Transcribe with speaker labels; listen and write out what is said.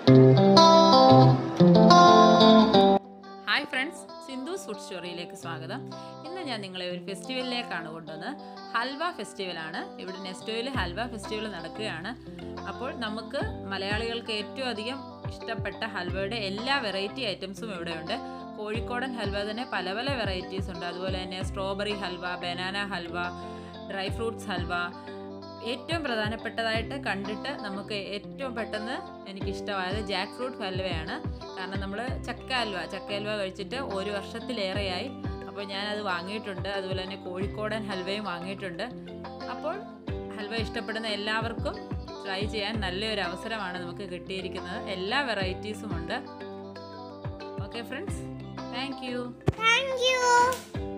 Speaker 1: Hi friends സിന്ധുസ് food സ്റ്റോറിയിലേക്ക് സ്വാഗതം ഇന്ന് ഞാൻ നിങ്ങളെ ഒരു ഫെസ്റ്റിവലിലേക്കാണ് കൊണ്ടുവന്നത് ഹൽവ ഫെസ്റ്റിവലാണ് ഇവിടെ നെസ്റ്റോയിൽ ഹൽവ ഫെസ്റ്റിവൽ നടക്കുകയാണ് അപ്പോൾ നമുക്ക് മലയാളികൾക്ക് ഏറ്റവും അധികം ഇഷ്ടപ്പെട്ട ഹൽവയുടെ എല്ലാ വെറൈറ്റി ഐറ്റംസും ഇവിടെയുണ്ട് കോഴിക്കോടൻ ഹൽവ തന്നെ പല പല വെറൈറ്റീസ് ഉണ്ട് അതുപോലെ തന്നെ strawberry halwa banana halwa dry fruits halwa ഏറ്റവും പ്രധാനപ്പെട്ടതായിട്ട് കണ്ടിട്ട് നമുക്ക് ഏറ്റവും പെട്ടെന്ന് എനിക്കിഷ്ടമായത് ജാക്ക് ഫ്രൂട്ട് ഹൽവയാണ് കാരണം നമ്മൾ ചക്ക ഹൽവ ചക്ക ഹൽവ കഴിച്ചിട്ട് ഒരു വർഷത്തിലേറെയായി അപ്പോൾ ഞാനത് വാങ്ങിയിട്ടുണ്ട് അതുപോലെ തന്നെ കോഴിക്കോടൻ ഹൽവയും വാങ്ങിയിട്ടുണ്ട് അപ്പോൾ ഹൽവ ഇഷ്ടപ്പെടുന്ന എല്ലാവർക്കും ട്രൈ ചെയ്യാൻ നല്ലൊരു അവസരമാണ് നമുക്ക് കിട്ടിയിരിക്കുന്നത് എല്ലാ വെറൈറ്റീസും ഉണ്ട് okay friends thank you
Speaker 2: Thank you.